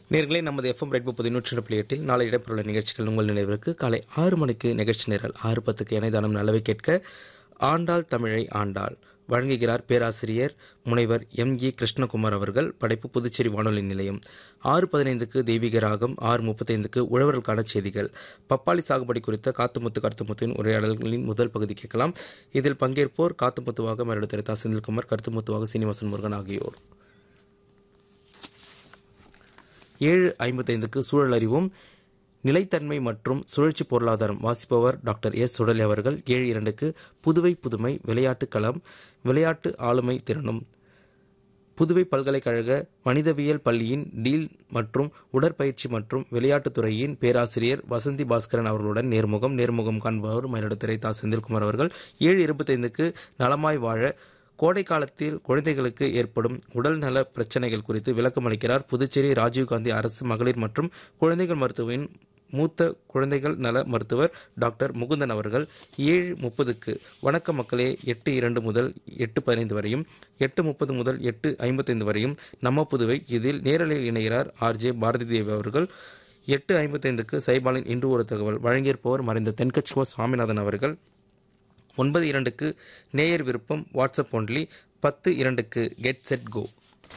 நேர்களே நமது FM right முப்பது நூற்றி புள்ளி எட்டில் நாளை இடம்பெறவுள்ள நிகழ்ச்சிகள் உங்கள் நினைவிற்கு காலை ஆறு மணிக்கு நிகழ்ச்சி நிரல் ஆறு பத்துக்கு இணைதானம் நல்லவை கேட்க ஆண்டாள் தமிழை ஆண்டாள் வழங்குகிறார் பேராசிரியர் முனைவர் எம் ஜி கிருஷ்ணகுமார் அவர்கள் படைப்பு புதுச்சேரி வானொலி நிலையம் ஆறு பதினைந்துக்கு தெய்வீக ராகம் ஆறு முப்பத்தைந்துக்கு உழவர்களுக்கான செய்திகள் பப்பாளி சாகுபடி குறித்த காத்துமுத்து கருத்துமுத்துவின் உரையாடல்களின் முதல் பகுதி கேட்கலாம் இதில் பங்கேற்போர் காத்துமுத்துவாக மருத்துவ செந்தில்குமார் கருத்துமுத்துவாக சீனிவாசன் முருகன் ஆகியோர் ஏழு ஐம்பத்தைந்துக்கு சூழல் அறிவும் நிலைத்தன்மை மற்றும் சுழற்சி பொருளாதாரம் வாசிப்பவர் டாக்டர் எஸ் சுடலி அவர்கள் ஏழு இரண்டுக்கு புதுவை புதுமை விளையாட்டு களம் விளையாட்டு ஆளுமை திறனும் புதுவை பல்கலைக்கழக மனிதவியல் பள்ளியின் டீல் மற்றும் உடற்பயிற்சி மற்றும் விளையாட்டுத்துறையின் பேராசிரியர் வசந்தி பாஸ்கரன் அவர்களுடன் நேர்முகம் நேர்முகம் காண்பவர் மயிலாடுதுறை தா செந்தில்குமார் அவர்கள் ஏழு இருபத்தைந்துக்கு நலமாய் வாழ கோடை காலத்தில் குழந்தைகளுக்கு ஏற்படும் உடல் நல பிரச்சனைகள் குறித்து விளக்கம் அளிக்கிறார் புதுச்சேரி ராஜீவ்காந்தி அரசு மகளிர் மற்றும் குழந்தைகள் மருத்துவயின் மூத்த குழந்தைகள் நல மருத்துவர் டாக்டர் முகுந்தன் அவர்கள் ஏழு முப்பதுக்கு வணக்க மக்களே எட்டு இரண்டு முதல் எட்டு பதினைந்து வரையும் எட்டு முப்பது முதல் எட்டு ஐம்பத்தைந்து வரையும் நம்ம புதுவை இதில் நேரலையில் இணைகிறார் ஆர் ஜே பாரதி தேவி அவர்கள் எட்டு ஐம்பத்தைந்துக்கு சைபாலின் இன்று ஒரு தகவல் வழங்கியிருப்பவர் மறைந்த தென்கட்சிகோ சுவாமிநாதன் அவர்கள் ஒன்பது இரண்டுக்கு நேயர் விருப்பம் வாட்ஸ்அப் ஒன்லி பத்து இரண்டுக்கு கெட் செட் கோ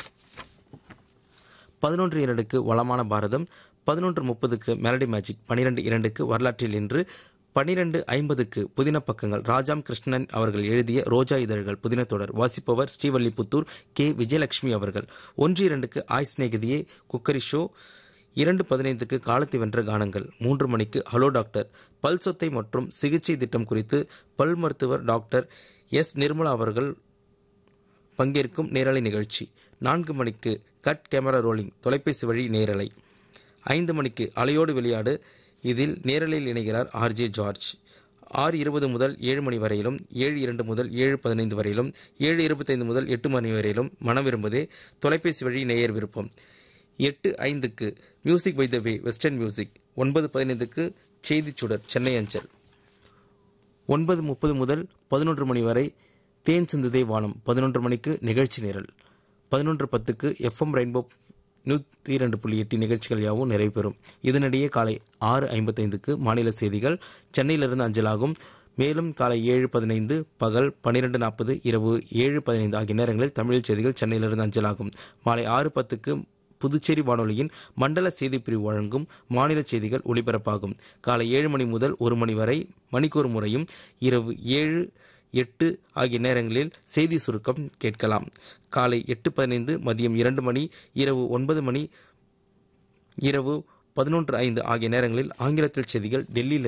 பதினொன்று இரண்டுக்கு வளமான பாரதம் பதினொன்று முப்பதுக்கு மெலடி மேஜிக் பனிரெண்டு இரண்டுக்கு வரலாற்றில் இன்று பனிரெண்டு ஐம்பதுக்கு புதின பக்கங்கள் ராஜாம் கிருஷ்ணன் அவர்கள் எழுதிய ரோஜா இதழ்கள் புதின தொடர் வாசிப்பவர் ஸ்ரீவல்லிபுத்தூர் கே விஜயலட்சுமி அவர்கள் ஒன்று இரண்டுக்கு ஆய் சிநேகிதியே குக்கரி ஷோ இரண்டு பதினைந்துக்கு காலத்தை வென்ற கானங்கள் மூன்று மணிக்கு ஹலோ டாக்டர் பல் சொத்தை மற்றும் சிகிச்சை திட்டம் குறித்து பல் மருத்துவர் டாக்டர் எஸ் நிர்மலா அவர்கள் பங்கேற்கும் நேரலை நிகழ்ச்சி நான்கு மணிக்கு கட் கேமரா ரோலிங் தொலைபேசி வழி நேரலை ஐந்து மணிக்கு அலையோடு விளையாடு இதில் நேரலையில் இணைகிறார் ஆர்ஜே ஜார்ஜ் ஆறு இருபது முதல் ஏழு மணி வரையிலும் ஏழு இரண்டு முதல் ஏழு பதினைந்து வரையிலும் ஏழு இருபத்தைந்து முதல் எட்டு மணி வரையிலும் மனம் விரும்புதே தொலைபேசி வழி நேயர் விருப்பம் எட்டு ஐந்துக்கு music by the way western music ஒன்பது பதினைந்துக்கு செய்திச் சுடர் சென்னை அஞ்சல் ஒன்பது முப்பது முதல் பதினொன்று மணி வரை தேன் சிந்துதே வானம் பதினொன்று மணிக்கு நிகழ்ச்சி நிரல் பதினொன்று பத்துக்கு எஃப்எம் ரெயின்போ நூற்றி இரண்டு புள்ளி எட்டு நிகழ்ச்சிகள் யாவும் நிறைவு பெறும் இதனிடையே காலை ஆறு ஐம்பத்தைந்துக்கு மாநில செய்திகள் சென்னையிலிருந்து அஞ்சலாகும் மேலும் காலை ஏழு பதினைந்து பகல் பன்னிரெண்டு நாற்பது இரவு ஏழு பதினைந்து ஆகிய நேரங்களில் தமிழ் செய்திகள் சென்னையிலிருந்து அஞ்சலாகும் மாலை ஆறு பத்துக்கு புதுச்சேரி வானொலியின் மண்டல செய்திப்பிரிவு வழங்கும் மாநில செய்திகள் ஒலிபரப்பாகும் காலை ஏழு மணி முதல் ஒரு மணி வரை மணிக்கூர் முறையும் இரவு ஏழு எட்டு ஆகிய நேரங்களில் செய்தி சுருக்கம் கேட்கலாம் காலை எட்டு பதினைந்து மதியம் இரண்டு மணி இரவு ஒன்பது மணி இரவு பதினொன்று ஐந்து ஆகிய நேரங்களில் ஆங்கிலத்தில் செய்திகள் டெல்லியில்